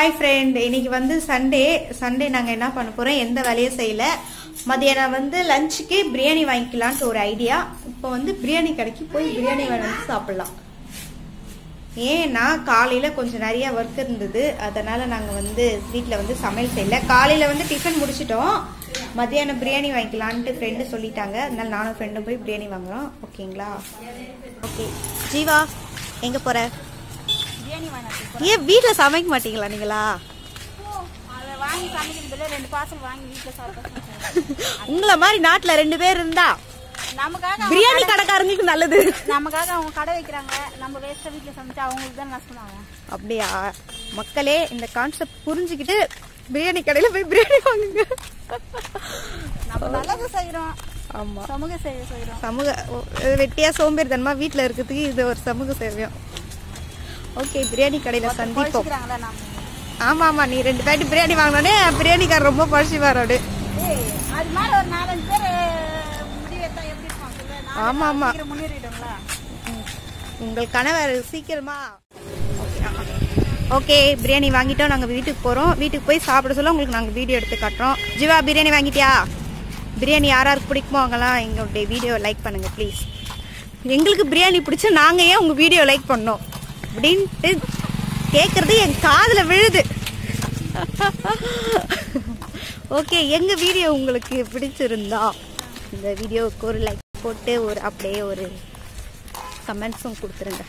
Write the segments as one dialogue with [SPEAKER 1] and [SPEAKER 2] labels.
[SPEAKER 1] Hi friend இன்னைக்கு வந்து Sunday Sunday நாங்கள் என்ன பண்ண போகிறோம் எந்த வேலையும் செய்யல மதியானம் வந்து லஞ்சுக்கு பிரியாணி வாங்கிக்கலான்ட்டு ஒரு ஐடியா இப்போ வந்து பிரியாணி கடைக்கு போய் பிரியாணி வாங்கி சாப்பிடலாம் ஏன்னா காலையில் கொஞ்சம் நிறைய ஒர்க் இருந்தது அதனால் நாங்கள் வந்து வீட்டில் வந்து சமையல் செய்யல காலையில் வந்து டிஃபன் முடிச்சிட்டோம் மதியானம் பிரியாணி வாங்கிக்கலான்ட்டு ஃப்ரெண்டு சொல்லிட்டாங்க அதனால நானும் ஃப்ரெண்டும் போய் பிரியாணி வாங்குறோம் ஓகேங்களா ஓகே ஜீவா எங்கே போகிற
[SPEAKER 2] பிரியாணி வாங்கிட்டு
[SPEAKER 1] ஏன் வீட்டில் சமைக்க மாட்டீங்களா நீங்களா
[SPEAKER 2] அதை வாங்கி சமைக்கிறதுல ரெண்டு பார்சல் வாங்கி வீட்டில் சாப்பிட்டா
[SPEAKER 1] உங்களை மாதிரி நாட்டில் ரெண்டு பேர் இருந்தா
[SPEAKER 2] நமக்காக அவங்க
[SPEAKER 1] பிரியாணி கடைக்காரங்களுக்கு நல்லது
[SPEAKER 2] நமக்காக அவங்க கடை வைக்கிறாங்க நம்ம வேஸ்ட்டாக வீட்டில் சமைச்சா அவங்களுக்கு தான் நஷ்டமாகும்
[SPEAKER 1] அப்படியா மக்களே இந்த கான்செப்ட் புரிஞ்சுக்கிட்டு பிரியாணி கடையில் போய் பிரியாணி வாங்குங்க
[SPEAKER 2] நம்ம நல்லது செய்கிறோம்
[SPEAKER 1] ஆமாம்
[SPEAKER 2] சமூக சேவை செய்கிறோம்
[SPEAKER 1] சமூக ஓ- வெட்டியா சோம்பேறித்தனமா வீட்டில் இருக்கிறதுக்கு இது ஒரு சமூக சேவையம் ஓகே பிரியாணி கடையில் சந்திப்போம்
[SPEAKER 2] குறைச்சிக்கிறாங்களா நம்ம
[SPEAKER 1] ஆமா ஆமா நீ ரெண்டு பேட்டி பிரியாணி வாங்கினோடனே பிரியாணிக்காரர் ரொம்ப பழசி வரோடு
[SPEAKER 2] ஏய் அது மாதிரி ஒரு நாலஞ்சு பேர் முடிவு எடுத்தா எப்படி இருக்கும் சொல்லு நாலு
[SPEAKER 1] ஆமா, ஆமா.
[SPEAKER 2] சீக்கிரம் முன்னேறிடுங்களா
[SPEAKER 1] உங்கள் கணவர் சீக்கிரமா ஓகே பிரியாணி வாங்கிட்டோம் நாங்கள் வீட்டுக்கு போகிறோம் வீட்டுக்கு போய் சாப்பிட சொல்ல உங்களுக்கு நாங்கள் வீடியோ எடுத்து காட்டுறோம் ஜீவா பிரியாணி வாங்கிட்டியா பிரியாணி யார் யாருக்கு பிடிக்குமோ அவங்கலாம் எங்களுடைய வீடியோ லைக் பண்ணுங்க ப்ளீஸ் எங்களுக்கு பிரியாணி பிடிச்சா நாங்கள் ஏன் உங்கள் வீடியோ லைக் பண்ணோம் அப்படின்ட்டு கேட்குறது என் காதில் விழுது ஓகே எங்கள் வீடியோ உங்களுக்கு பிடிச்சிருந்தா இந்த வீடியோவுக்கு ஒரு லைக் போட்டு ஒரு அப்படியே ஒரு கமெண்ட்ஸும் கொடுத்துருங்க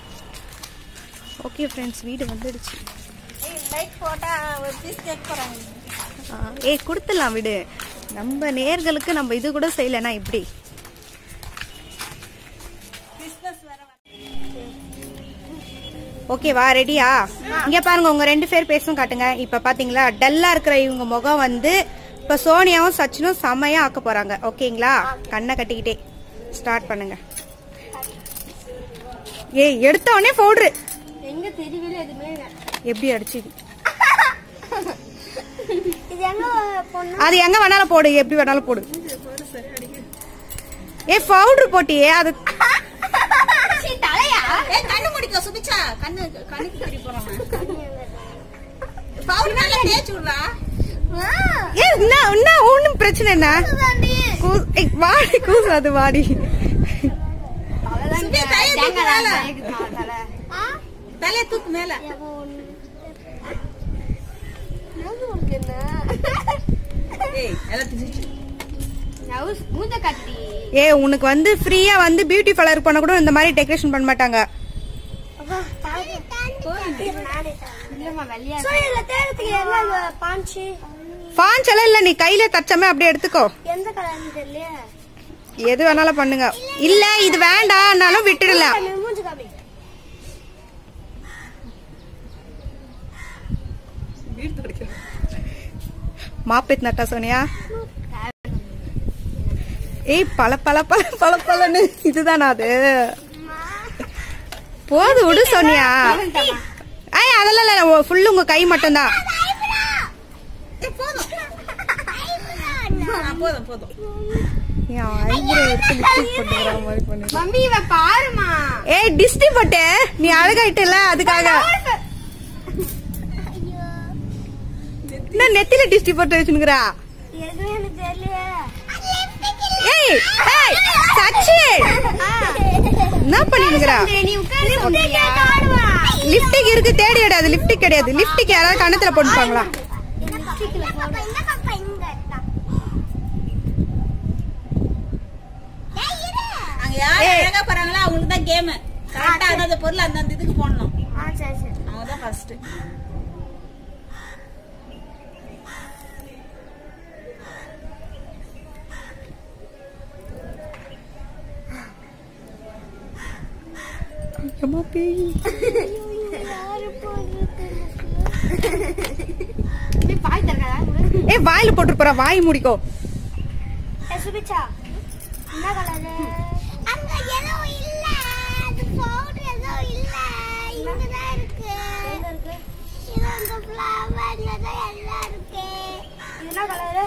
[SPEAKER 1] ஓகே ஃப்ரெண்ட்ஸ் வீடு வந்துடுச்சு
[SPEAKER 2] ஏய் லைட் போட்டால் ஒரு பீஸ் கேட்க போகிறாங்க
[SPEAKER 1] ஆ, ஏய் கொடுத்துடலாம் விடு நம்ம நேர்களுக்கு நம்ம இது கூட செய்யலைன்னா எப்படி
[SPEAKER 2] பிஸ்னஸ் வேற
[SPEAKER 1] ஓகேவா ரெடியா இங்க பாருங்க உங்க ரெண்டு பேர் பேசும் காட்டுங்க இப்ப பாத்தீங்களா டல்லா இருக்கிற இவங்க முகம் வந்து இப்ப சோனியாவும் சச்சினும் செமையா ஆக்க போறாங்க ஓகேங்களா கண்ணை கட்டிக்கிட்டே ஸ்டார்ட் பண்ணுங்க ஏய் எடுத்த உடனே போடுறு
[SPEAKER 2] எங்க தெரியல எதுவுமே
[SPEAKER 1] எப்படி அடிச்சு
[SPEAKER 2] இது எங்க பொண்ணு
[SPEAKER 1] அது எங்க வேணாலும் போடு எப்படி வேணாலும் போடு ஏ பவுடர் போட்டியே அது
[SPEAKER 2] தலையா ஏ கண்ணு முடிக்க சுபிச்சா கண்ணு கண்ணுக்கு தெரிய போறான் பவுடர் நல்லா தேய்ச்சு விடுறா
[SPEAKER 1] ஏ என்ன என்ன ஒண்ணும் பிரச்சனை என்ன கூ- ஏய், வாடி கூசாது வாடி
[SPEAKER 2] சுபி தலைய தூக்கு மேல தலைய தூக்கு மேல ஏய் எல்லாம் திச்சு
[SPEAKER 1] ஏ உனக்கு வந்து ஃப்ரீயா வந்து பியூட்டி பார்லர் பண்ண கூட இந்த மாதிரி டெக்கரேஷன் பண்ண மாட்டாங்க பாஞ்ச் எல்லாம் இல்ல நீ கையில தச்சமே அப்படியே எடுத்துக்கோ
[SPEAKER 2] எந்த கலர்னு தெரியல
[SPEAKER 1] எது வேணாலும் பண்ணுங்க இல்ல இது வேண்டாம்னாலும் விட்டுடலாம்
[SPEAKER 2] மூஞ்சி காமி
[SPEAKER 1] மாப்பித் நட்டா சோனியா ஏய் பல பல பல பல பலன்னு இதுதானா அது போது விடு சோனியா ஐய் அதெல்லாம் இல்ல ஃபுல்லு உங்க கை மட்டும்தான்
[SPEAKER 2] போதும் போதும்
[SPEAKER 1] என் eyebrow எடுத்து lipstick போட்டுக்கிற மாதிரி பண்ணு.
[SPEAKER 2] மம்மி இவ பாருமா
[SPEAKER 1] ஏய் டிஸ்டி போட்டு நீ அழகாயிட்டல அதுக்காக என்ன நெத்தில டிஸ்டி போட்டு வச்சுனுக்குறா
[SPEAKER 2] எதுவும் எனக்கு தெரியல
[SPEAKER 1] ஏய் ஏய் சச்சி என்ன பண்ணிருக்கிறா
[SPEAKER 2] நீ உட்கார்ந்து
[SPEAKER 1] லிப்டிக் இருக்கு தேடி விடாது லிப்டிக் கிடையாது லிப்டிக் யாராவது கணத்துல போட்டுப்பாங்களா
[SPEAKER 2] அங்க யார் அழகா போறாங்களோ அவங்களுக்கு தான் கேம் கரெக்டா அந்தந்த பொருள் அந்தந்த இதுக்கு போடணும் அவங்க தான் ஃபர்ஸ்ட்
[SPEAKER 1] அம்மா பேய் ஏய் வாயில போட்டு போறா வாய் முடிக்கோ
[SPEAKER 2] என்ன கலரு அங்க எதுவும் இல்ல அது பவுடர் எதுவும் இல்ல இங்க தான் இருக்கு எங்க இருக்கு இது அந்த ஃப்ளவர்ல தான் எல்லாம் இருக்கு என்ன கலரு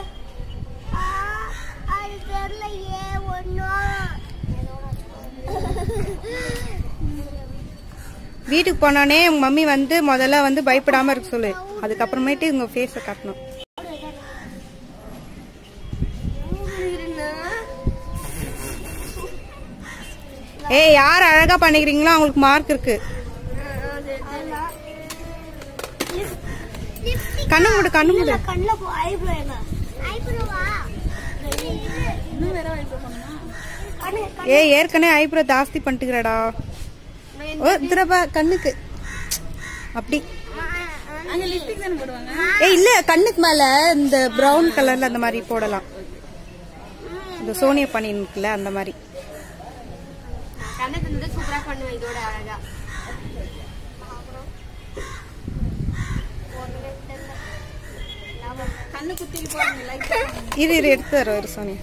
[SPEAKER 2] அது தெரியலையே ஒன்னும்
[SPEAKER 1] வீட்டுக்கு போனோடனே உங்க மம்மி வந்து முதல்ல வந்து பயப்படாம இருக்க சொல்லு அதுக்கப்புறமேட்டு உங்க ஃபேஸ காட்டணும் ஏய் யார் அழகா பண்ணிக்கிறீங்களோ அவங்களுக்கு மார்க் இருக்கு கண்ணு மூடு கண்ணு மூடு
[SPEAKER 2] கண்ணுல போ ஐப்ரோ எங்க ஐப்ரோவா இன்னும் வேற ஐப்ரோ பண்ணுமா கண்ணு
[SPEAKER 1] ஏய் ஏற்கனவே ஐப்ரோ ஜாஸ்தி பண்ணிட்டுக்கிறடா ஓ திரும்ப கண்ணுக்கு அப்படி
[SPEAKER 2] அங்க லிப்ஸ்டிக் தானே போடுவாங்க
[SPEAKER 1] ஏய் இல்ல கண்ணுக்கு மேல இந்த பிரவுன் கலர்ல அந்த மாதிரி போடலாம் இந்த சோனியா பண்ணிருக்குல்ல அந்த மாதிரி
[SPEAKER 2] கண்ணை தந்து சூப்பரா பண்ணுவேன் இதோட அழகா கண்ணு குத்திட்டு போறாங்க லைட்
[SPEAKER 1] இது இது எடுத்து தர ஒரு சோனியா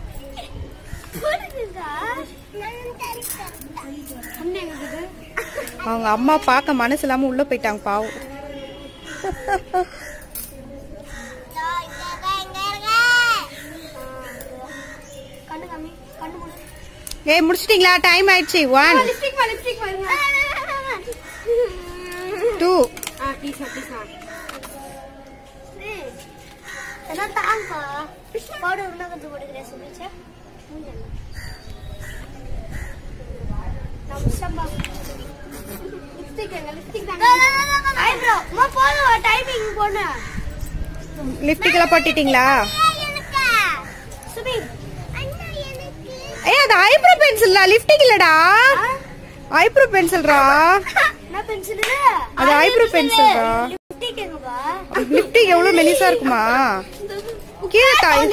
[SPEAKER 2] கண்ணு எங்க இருக்குது
[SPEAKER 1] அவங்க அம்மா பார்க்க மனசு இல்லாம உள்ள போயிட்டாங்க பாவம்
[SPEAKER 2] கண்ணு காமி கண்ணு மூடு
[SPEAKER 1] ஏய் முடிச்சிட்டீங்களா டைம் ஆயிடுச்சு ஒன்
[SPEAKER 2] லிப்ஸ்டிக் பா லிப்ஸ்டிக் பாருங்க
[SPEAKER 1] டூ
[SPEAKER 2] ஆ டீசா டீசா என்ன தாங்கப்பா பாடு உண்ணாக்கத்து போடுகிறேன் சுமிச்சா
[SPEAKER 1] லிப்டிக் எல்லாம் போட்டுட்டீங்களா ஏய் அது ஐப்ரோ பென்சில்டா லிப்டிக் இல்லடா ஐப்ரோ பென்சில்டா அது ஐப்ரோ பென்சில்டா லிப்டிக் எவ்வளவு மெலிசா இருக்குமா கீழே தாய்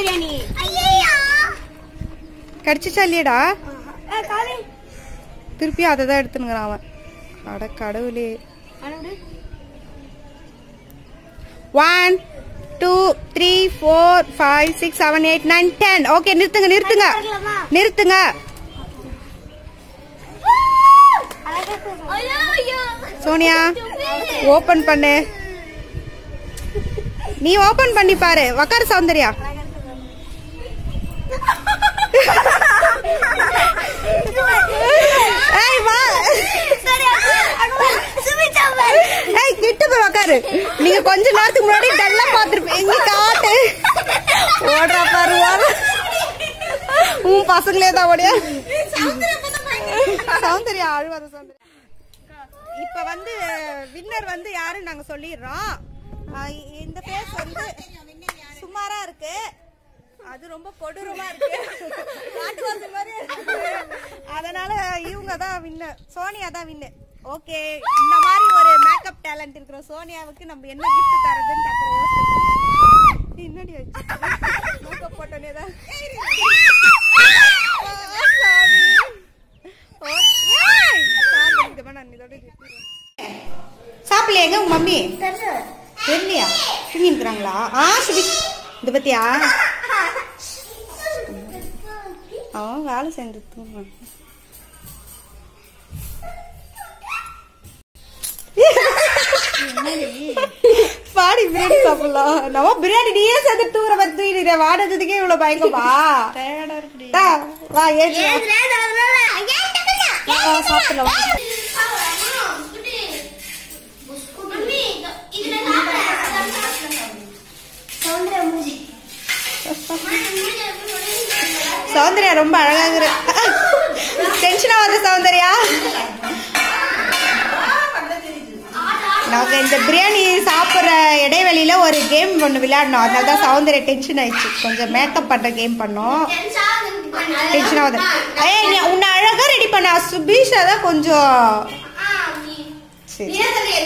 [SPEAKER 1] கடிச்சிச்சா இல்லையடா திருப்பியும் அதை தான் எடுத்துனுங்கிறான் அவன் அட கடவுளே one two three four five six seven eight nine ten okay நிறுத்துங்க நிறுத்துங்க நிறுத்துங்க சோனியா ஓபன் பண்ணு நீ ஓபன் பண்ணி பாரு உக்காரு சௌந்தர்யா ஏய் வா ஏய் கிட்ட போய் உக்காரு நீங்க கொஞ்ச நேரத்துக்கு முன்னாடி டல்லா பாத்துருப்பீங்க இங்க காட்டு ஓடுறா பாரு ஓடு. உன் பசங்களே தான் ஓடியா சௌந்தர்யா அழுவாத சௌந்தர்யா இப்ப வந்து வின்னர் வந்து யாருன்னு நாங்க சொல்லிடுறோம் ஆஹ் இ- இந்த பேஸ் வந்து சுமாரா இருக்கு அது ரொம்ப கொடூரமா இருக்கு காட்டுவாசி மாதிரி இருக்கு. அதனால இவங்க தான் வின்னு சோனியா தான் வின்னு ஓகே இந்த மாதிரி ஒரு மேக்கப் டேலண்ட் இருக்கிற சோனியாவுக்கு நம்ம என்ன கிஃப்ட் தரதுன்னு அப்புறம் யோசிச்சு என்னடி மேக்கப் போட்டோனே தான் சாப்பிடலையாங்க உங்க மம்மி தெரியலையா தூங்கிருக்கிறாங்களா ஆ சுபி இந்த பத்தியா அவன் வேலை செஞ்சு தூங்க பாடி பிரியாணி சாப்பிடலாம் நம்ம பிரியாணி நீயே சேர்த்து தூர வந்து தூக்கிடுற வாடறதுக்கே இவ்வளவு பயங்கமா டா, வா ஏச்சு வா, வா, சாப்பிடலாம் வா. சௌந்தர்யா ரொம்ப அழகாகிற டென்ஷன் ஆகாத சௌந்தர்யா நாங்க இந்த பிரியாணி சாப்பிட்ற இடைவெளியில ஒரு கேம் ஒன்று விளையாடணும் அதனால தான் சௌந்தர்யா டென்ஷன் ஆயிடுச்சு கொஞ்சம் மேக்கப் பண்ற கேம் பண்ணோம் டென்ஷன் ஆகுது ஏய் நீ உன்னை அழகா ரெடி பண்ண சுபீஷா தான் கொஞ்சம் சரி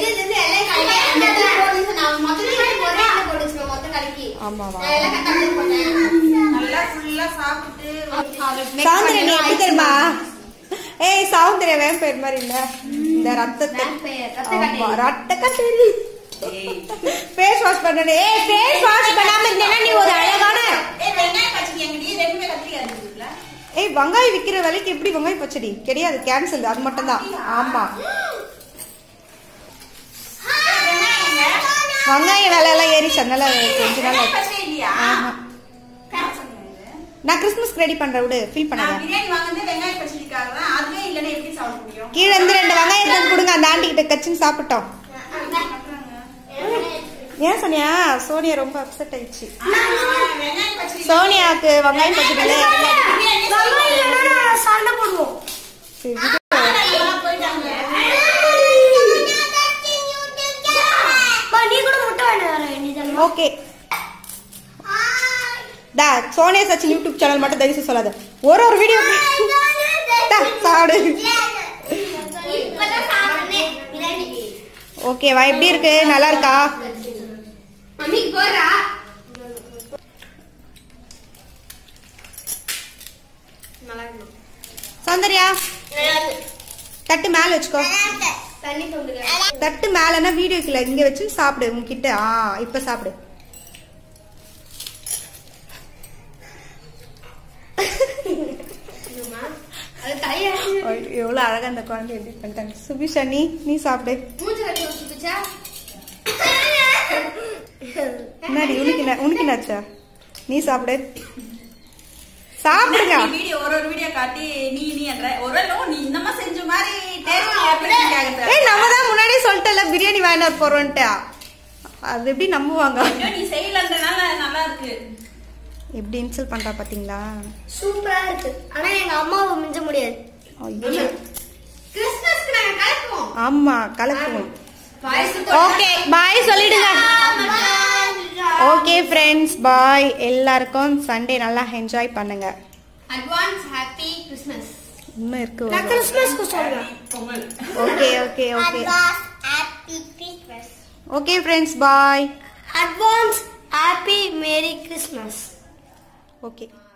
[SPEAKER 1] ஆமாவா சௌந்தர்யா நீ எப்படி தெரியுமா ஏய் சௌந்தர்யா வேன் பேர் மாதிரி இல்ல இந்த ரத்தத்தை ஆமா, ரத்த கட்டேரி ஃபேஸ் வாஷ் பண்ணனே ஏய் ஃபேஸ் வாஷ் பண்ணாம இருந்தேனா நீ ஒரு அழகான ஏய் வெங்காயம் விக்கிற விலைக்கு எப்படி வெங்காயம் பச்சடி கிடையாது கேன்சல் அது மட்டும் தான் ஆமா வெங்காய விலை எல்லாம் ஏறிச்சு அதனால கொஞ்ச நாள் ஆச்சு. ஆமா. நான் கிறிஸ்மஸ்க்கு ரெடி பண்றேன் விடு ஃபீல் பண்ணாத
[SPEAKER 3] பிரியாணி வாங்குறது வெங்காய பச்சடிக்காக தான் அதுவே இல்லைன்னா எப்படி சாப்பிட முடியும்
[SPEAKER 1] கீழே இருந்து ரெண்டு வெங்காயம் எடுத்து கொடுங்க வாங்க அந்த ஆண்டி கிட்ட கச்சின்னு சாப்பிட்டோம் ஏன் சோனியா சோனியா ரொம்ப அப்செட் ஆயிடுச்சு சோனியாவுக்கு வெங்காயம் பச்சடியில
[SPEAKER 2] சண்டை போடுவோம்
[SPEAKER 1] சரி, விடு.
[SPEAKER 2] நீ கூட முட்டை வேணும் வர வேண்டியது
[SPEAKER 1] ஓகே டா சோனியா சச்சின் யூடியூப் சேனல் மட்டும் தயவு செய்து சொல்லாத ஒரு ஒரு வீடியோ டா, சாப்பிடு
[SPEAKER 2] இப்பதான் சாப்பிடுறேன்
[SPEAKER 1] ஓகேவா எப்படி இருக்கு நல்லா இருக்கா
[SPEAKER 2] மம்மிக்கு போறா
[SPEAKER 1] சௌந்தர்யா தட்டு மேல வச்சுக்கோ
[SPEAKER 2] தண்ணி தொண்டுங்க
[SPEAKER 1] தட்டு மேலனா வீடியோக்குள்ள இங்க வச்சு சாப்பிடு உன்கிட்ட ஆ இப்ப சாப்பிடு
[SPEAKER 2] அது கையை
[SPEAKER 1] ஐயோ, எவ்வளவு அழகா அந்த குழந்தை எப்படி பண்ணிட்டாங்க சுபிஷா நீ நீ சாப்பிடு
[SPEAKER 2] மூச்சு கட்டி வச்சுச்சா
[SPEAKER 1] என்னடி உனக்கு என்ன உனக்கு என்னாச்சா நீ சாப்பிடு சாப்பிடுங்க
[SPEAKER 3] வீடியோ ஒரு ஒரு வீடியோ காட்டி நீ நீ என்ற ஒரு நோ நீ இந்த செஞ்ச மாதிரி டேஸ்ட் எப்படி
[SPEAKER 1] ஏய் நம்ம தான் முன்னாடியே சொல்லிட்டல பிரியாணி வேணார் போறோன்ட்டு அது எப்படி நம்புவாங்க
[SPEAKER 3] நீ செய்யலன்றனால நல்லா இருக்கு
[SPEAKER 1] எப்படி இன்சல்ட் பண்றா பாத்தீங்களா
[SPEAKER 2] சூப்பரா இருக்கு ஆனா எங்க அம்மாவை மிஞ்ச முடியாது
[SPEAKER 1] ஐயோ.
[SPEAKER 2] கிறிஸ்மஸ்க்கு நாங்க கலக்குவோம்
[SPEAKER 1] ஆமா கலக்குவோம்
[SPEAKER 2] பாயசம்
[SPEAKER 1] ஓகே பாய் சொல்லிடுங்க ஓகே ஃப்ரெண்ட்ஸ் பாய் எல்லாருக்கும் சண்டே நல்லா என்ஜாய் பண்ணுங்க
[SPEAKER 2] அட்வான்ஸ் ஹாப்பி கிறிஸ்மஸ்
[SPEAKER 1] இன்னும் இருக்கு
[SPEAKER 2] நான் கிறிஸ்மஸ்க்கு சொல்றேன்
[SPEAKER 3] Pongal
[SPEAKER 1] okay okay okay
[SPEAKER 2] happy Christmas
[SPEAKER 1] okay friends bye
[SPEAKER 2] advance happy merry Christmas
[SPEAKER 1] okay